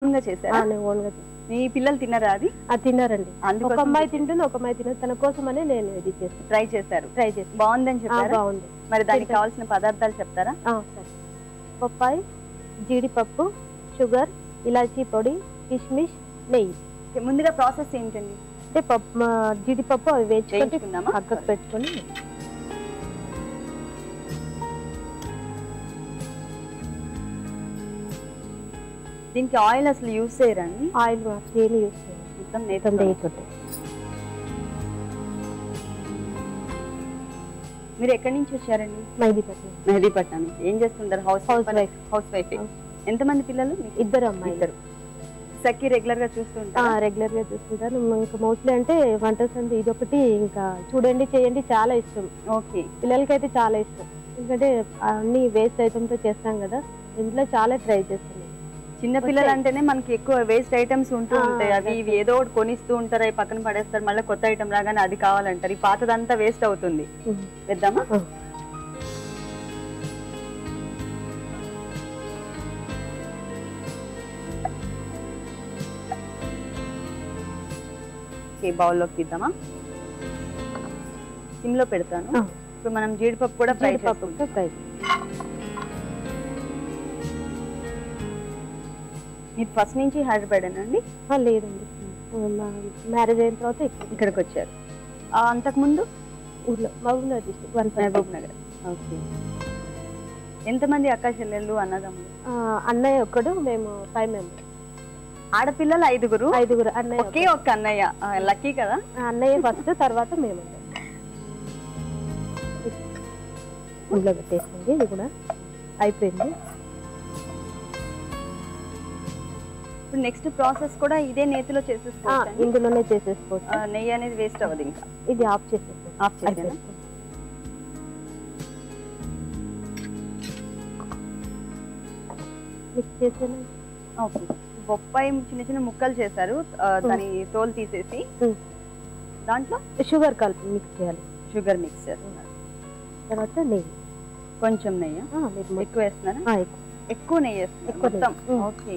ఓన్గా చేశారా నేను ఓన్గా చేస్తాను. మీ పిల్లలు తిన్నారా అది అది తిన్నారండి ఒక అందుకోసం అమ్మాయి తింటుంది ఒక అమ్మాయి తినదు తన కోసమనే నేను ఇది చేస్తాను ట్రై చేశారు ట్రై చేసి బాగుందని చెప్పారా బాగుంది మరి దానికి తింటాను. కావాల్సిన పదార్థాలు చెప్తారా ఆ, సరే బొప్పాయి జీడిపప్పు షుగర్ ఇలాచీ పొడి కిస్మిస్ నెయ్యి ఓకే, ముందుగా ప్రాసెస్ ఏంటండి అంటే పప్పు మా జీడిపప్పు అవి వేసుకొని వేయించుకుందామా పక్కకు పెట్టుకొని దీనికి ఆయిల్ అసలు యూస్ చేయరండి ఆయిల్ మాత్రం ఏమి యూస్ చేయాలి మొత్తం మొత్తం నేతితో నెయ్యితోటి మీరు ఎక్కడి నుంచి వచ్చారండి మైదీపట్నం మెహదీపట్నం నుంచి ఏం చేస్తుంటారు house housewife housewife House. ఎంతమంది పిల్లలు మీకు? ఇద్దరు అమ్మాయిలు ఇద్దరు సఖి రెగ్యులర్ గా చూస్తూ ఉంటారా రెగ్యులర్ గా చూస్తుంటాను ఇంకా మోస్ట్లీ అంటే వంట సంది ఇదొకటి ఇంకా చూడండి చేయండి చాలా ఇష్టం ఓకే పిల్లలకైతే చాలా ఇష్టం ఎందుకంటే అన్ని వేస్ట్ ఐటమ్తో చేస్తాం కదా ఇంట్లో చాలా ట్రై చేస్తున్నాం చిన్న పిల్లలు అంటేనే మనకి ఎక్కువ వేస్ట్ ఐటమ్స్ ఉంటూ ఆ, ఉంటాయి అవి ఇవి ఏదో ఒకటి కొనిస్తూ ఉంటారు అవి పక్కన పడేస్తారు మళ్ళీ కొత్త ఐటమ్ రాగానే అది కావాలంటారు ఈ పాతదంతా వేస్ట్ అవుతుంది వేద్దామా ఆ. ఓకే బౌల్లోకి తీద్దామా సిమ్లో పెడతాను ఆ. ఇప్పుడు మనం జీడిపప్పు కూడా ఫ్రై చేసుకుంటాం జీడిపప్పుతో ఫ్రై మీరు ఫస్ట్ నుంచి హైదరాబాద్ అండి ఆ, లేదండి మ్యారేజ్ అయిన తర్వాత ఇక్కడ ఇక్కడికి వచ్చారు ఆ, అంతకుముందు ఊర్లో Mahabubnagar district one Mahabub Nagar okay ఎంతమంది అక్క చెల్లెళ్ళు అన్నదమ్ములు అన్నయ్య ఒక్కడు మేము ఫైవ్ మెంబర్స్ ఆడపిల్లలు ఐదుగురు ఐదుగురు అన్నయ్య ఒకే ఒక్క అన్నయ్య లక్కీ కదా ఆ, అన్నయ్య ఫస్ట్ తర్వాత మేము ఇంట్లో పెట్టేసింది ఇది కూడా అయిపోయింది ఇప్పుడు నెక్స్ట్ ప్రాసెస్ కూడా ఇదే నేతిలో ఆ, చేసేసుకోవచ్చు ఇందులోనే చేసేసుకోవచ్చు నెయ్యి అనేది వేస్ట్ అవ్వదు ఇంకా ఇది ఆఫ్ చేసేసుకోవచ్చు ఆఫ్ చేసేనా అయిపోయింది. మిక్స్ చేసేనా ఓకే బొప్పాయి చిన్న చిన్న ముక్కలు చేశారు ఆ, దాని తోలు తీసేసి ఉమ్. దాంట్లో షుగర్ కలిపి మిక్స్ చేయాలి షుగర్ మిక్స్ చేస్తున్నారు తర్వాత నెయ్యి కొంచెం నెయ్యి ఆ, మీరు మొత్తం- ఎక్కువ వేస్తున్నారా ఆ, ఎక్కువ. ఎక్కువ నెయ్యి వేస్తున్నారు ఎక్కువ నెయ్యి. మొత్తం ఉమ్. ఓకే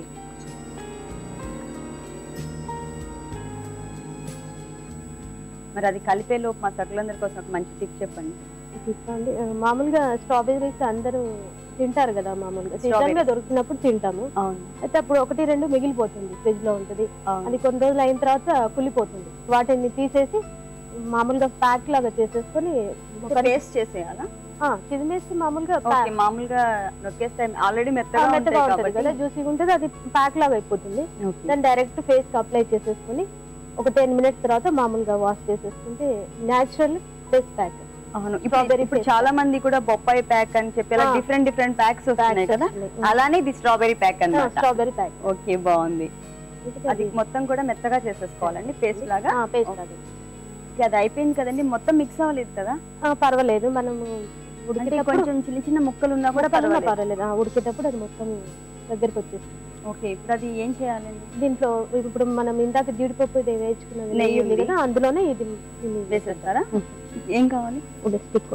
మరి అది కలిపే లోపు మా సకులందరి కోసం ఒక మంచి టిప్ చెప్పండి తీసుకోండి ఆ, మామూలుగా స్ట్రాబెర్రీస్ అందరూ తింటారు కదా మామూలుగా సీజన్ గా Strawberries. దొరికినప్పుడు తింటాము అవును అయితే అప్పుడు ఒకటి రెండు మిగిలిపోతుంది ఫ్రిడ్జ్ లో ఉంటుంది అవును అది కొన్ని రోజులు అయిన తర్వాత కుళ్ళిపోతుంది వాటిని తీసేసి మామూలుగా ప్యాక్ లాగా చేసేసుకొని ఒక పేస్ట్ చేసేయాలా ఆ, చిదిమేసి మామూలుగా ఓకే pack- మామూలుగా నొక్కేస్తే ఆల్రెడీ ఆ, మెత్తగా మెత్తగా ఉంటాయి ఉంటుంది కదా కాబట్టి జ్యూసీగా ఉంటుంది అది ప్యాక్ లాగా అయిపోతుంది ఓకే. దాన్ని డైరెక్ట్ ఫేస్ కి అప్లై చేసేసుకొని ఒక టెన్ మినిట్స్ తర్వాత మామూలుగా వాష్ చేసేసుకుంటే న్యాచురల్ ఫేస్ ప్యాక్ అవును ఇప్పుడు Strawberry ఇప్పుడు paste. చాలా మంది కూడా బొప్పాయి ప్యాక్ అని చెప్పి అలా ఆ. డిఫరెంట్ డిఫరెంట్ ప్యాక్స్ వస్తున్నాయి కదా అలానే ఇది స్ట్రాబెరీ ప్యాక్ అన్నమాట స్ట్రాబెరీ ప్యాక్ ఓకే బాగుంది అది మొత్తం కూడా మెత్తగా చేసేసుకోవాలండి పేస్ట్ లాగా పేస్ట్ అది ఓకే, అది అయిపోయింది కదండి మొత్తం మిక్స్ అవ్వలేదు కదా ఆ, పర్వాలేదు మనము అంటే ఉడికేటప్పుడు కొంచెం చిన్న చిన్న ముక్కలు ఉన్నా కూడా ముక్కలున్నా పర్వాలేదు పర్వాలేదు ఆ, ఉడికేటప్పుడు అది మొత్తం దగ్గరికి వచ్చేస్తుంది ఓకే ఇప్పుడు అది ఏం చేయాలండి దీంట్లో ఇప్పుడు మనం ఇందాక జీడిపప్పు ఇది వేయించుకున్నది నెయ్యి నెయ్యి ఉంది ఉంది. కదా అందులోనే ఇది దీన్ని వేసేస్తారా ఏం కావాలి ఒక స్టిక్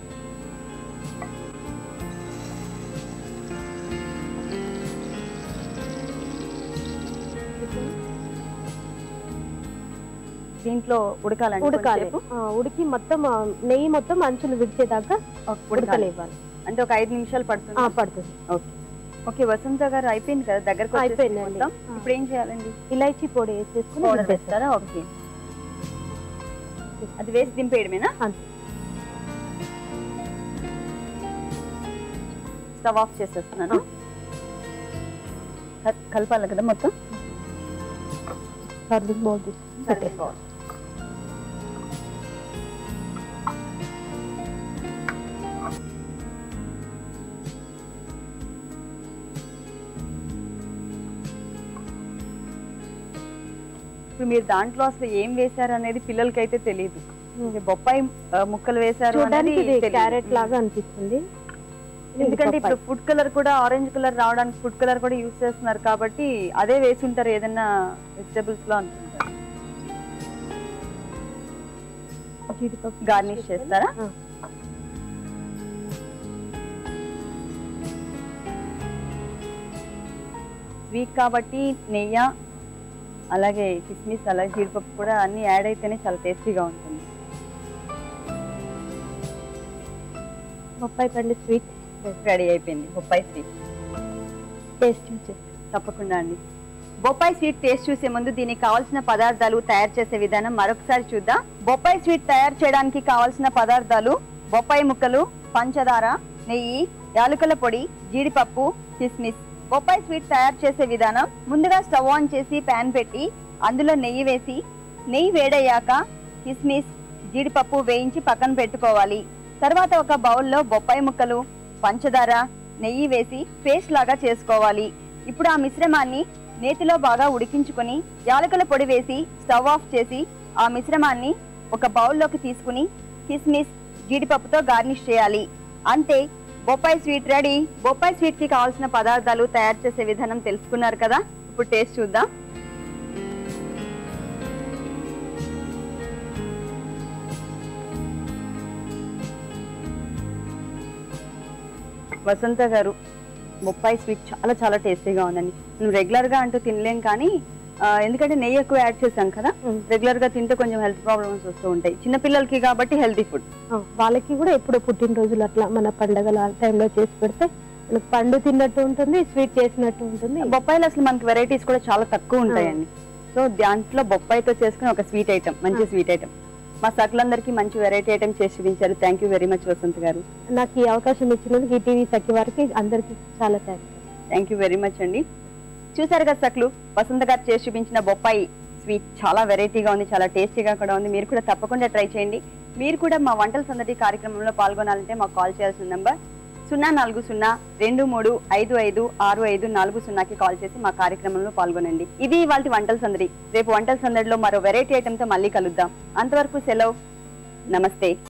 దీంట్లో ఉడకాలండి ఉడకాలి కొంచెంసేపు? ఆ, ఉడికి మొత్తం ఆ, నెయ్యి మొత్తం అంచులు విడిచేదాకా ఓకే, ఉడకాలి ఉడకనివ్వాలి అంటే ఒక ఐదు నిమిషాలు పడుతుంది ఆ, పడుతుంది ఓకే ఓకే వసంత గారు అయిపోయింది కదా దగ్గరకు అయిపోయిందండి. మొత్తం ఆ. ఇప్పుడు ఏం చేయాలండి ఇలాచీ పొడి వేసేసుకుని పౌడర్ రుబ్బేస్తారు. వేస్తారా ఓకే అది వేసి దింపేయడమేనా అంతే. స్టవ్ ఆఫ్ చేసేస్తున్నాను కల్- కలపాలి కదా మొత్తం సర్వింగ్ బౌల్ తీసుకుని పెట్టేసుకోవాలి. ఇప్పుడు మీరు దాంట్లో అసలు ఏం వేశారు అనేది పిల్లలకైతే తెలియదు ఇది బొప్పాయి ఆ, ముక్కలు వేశారు అనేది చూడడానికి ఇది తెలీదు. క్యారెట్ లాగా అనిపిస్తుంది ఎందుకంటే ఇప్పుడు ఫుడ్ కలర్ కూడా ఆరెంజ్ కలర్ రావడానికి ఫుడ్ కలర్ కూడా యూస్ చేస్తున్నారు కాబట్టి అదే వేసి ఉంటారు ఏదైనా వెజిటబుల్స్ లో అనుకుంటారు జీడిపప్పు గార్నిష్ చేస్తారా ఆ. స్వీట్ కాబట్టి నెయ్యి అలాగే కిస్మిస్ అలాగే జీడిపప్పు కూడా అన్ని యాడ్ అయితేనే చాలా టేస్టీగా ఉంటుంది బొప్పాయి పండు స్వీట్ రెడీ అయిపోయింది బొప్పాయి స్వీట్ టేస్ట్ వచ్చేసి తప్పకుండా అండి బొప్పాయి స్వీట్ టేస్ట్ చూసే ముందు దీనికి కావాల్సిన పదార్థాలు తయారు చేసే విధానం మరొకసారి చూద్దాం బొప్పాయి స్వీట్ తయారు చేయడానికి కావాల్సిన పదార్థాలు బొప్పాయి ముక్కలు పంచదార నెయ్యి యాలకుల పొడి జీడిపప్పు కిస్మిస్ బొప్పాయి స్వీట్ తయారు చేసే విధానం ముందుగా స్టవ్ ఆన్ చేసి ప్యాన్ పెట్టి అందులో నెయ్యి వేసి నెయ్యి వేడయ్యాక కిస్మిస్ జీడిపప్పు వేయించి పక్కన పెట్టుకోవాలి తర్వాత ఒక బౌల్లో బొప్పాయి ముక్కలు పంచదార నెయ్యి వేసి పేస్ట్ లాగా చేసుకోవాలి ఇప్పుడు ఆ మిశ్రమాన్ని నేతిలో బాగా ఉడికించుకొని యాలకుల పొడి వేసి స్టవ్ ఆఫ్ చేసి ఆ మిశ్రమాన్ని ఒక బౌల్లోకి తీసుకుని కిస్మిస్ జీడిపప్పుతో గార్నిష్ చేయాలి అంతే బొప్పాయి స్వీట్ రెడీ బొప్పాయి స్వీట్ కి కావాల్సిన పదార్థాలు తయారు చేసే విధానం తెలుసుకున్నారు కదా ఇప్పుడు టేస్ట్ చూద్దాం వసంత గారు బొప్పాయి స్వీట్ చాలా చాలా టేస్టీగా ఉందండి నువ్వు రెగ్యులర్ గా అంటూ తినలేం కానీ ఆ, ఎందుకంటే నెయ్యి ఎక్కువ యాడ్ చేసాం కదా రెగ్యులర్ గా తింటే కొంచెం హెల్త్ ప్రాబ్లమ్స్ వస్తూ ఉంటాయి చిన్న పిల్లలకి కాబట్టి హెల్తీ ఫుడ్ వాళ్ళకి కూడా ఎప్పుడు పుట్టినరోజులు అట్లా మన పండగల టైంలో చేసి పెడితే మనకు పండు తిన్నట్టు ఉంటుంది స్వీట్ చేసినట్టు ఉంటుంది బొప్పాయిలు అసలు మనకి వెరైటీస్ కూడా చాలా తక్కువ ఉంటాయండి సో దాంట్లో బొప్పాయితో చేసుకుని ఒక స్వీట్ ఐటమ్ మంచి స్వీట్ ఐటమ్ మా సకులందరికీ మంచి వెరైటీ ఐటమ్ చేసి చూపించారు thank you very much Vasanth గారు నాకు ఈ అవకాశం ఇచ్చినందుకు ఈ టీవీ సఖి వారికి అందరికి చాలా thanks thank you very much అండి చూసారు కదా సక్లు వసంత గారు చేసి చూపించిన బొప్పాయి స్వీట్ చాలా వెరైటీగా ఉంది చాలా టేస్టీగా కూడా ఉంది మీరు కూడా తప్పకుండా ట్రై చేయండి మీరు కూడా మా వంటల సందడి కార్యక్రమంలో పాల్గొనాలంటే మాకు కాల్ చేయాల్సిన నంబర్ సున్నా నాలుగు సున్నా రెండు మూడు ఐదు ఐదు ఆరు ఐదు నాలుగు సున్నాకి కాల్ చేసి మా కార్యక్రమంలో పాల్గొనండి ఇది ఇవాళ వంటల సందడి రేపు వంటల సందడిలో మరో వెరైటీ ఐటెంతో మళ్ళీ కలుద్దాం అంతవరకు సెలవు నమస్తే